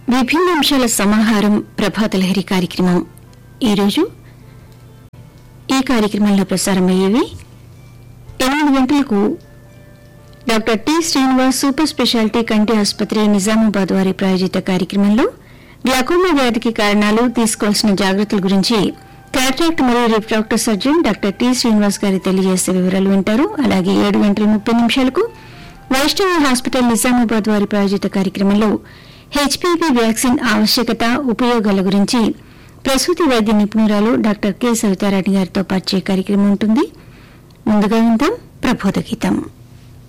విభిన్న అంశాల సమాహారం ప్రభాత లహరి కార్యక్రమం ఈరోజు ఈ కార్యక్రమంలో ప్రసారమయ్యేవి ఎనిమిది గంటలకు doctor T Srinivas super speciality కంటి ఆసుపత్రి నిజామాబాద్ వారి ప్రాయోజిత కార్యక్రమంలో గ్లాకోమా వ్యాధికి కారణాలు తీసుకోవాల్సిన జాగ్రత్తల గురించి కాట్రాక్ట్ మరియు refractive surgeon doctor T Srinivas గారి తెలియజేసే వివరాలు వింటారు అలాగే ఏడు గంటల ముప్పై నిమిషాలకు వైష్ణవి హాస్పిటల్ నిజామాబాద్ వారి ప్రాయోజిత కార్యక్రమంలో హెచ్పీవీ వ్యాక్సిన్ ఆవశ్యకత ఉపయోగాల గురించి ప్రసూతి వైద్య నిపుణురాలు డాక్టర్ కె సవితారాణి గారితో పరిచయ కార్యక్రమం ఉంటుంది ముందుగా విందాం ప్రబోధ గీతం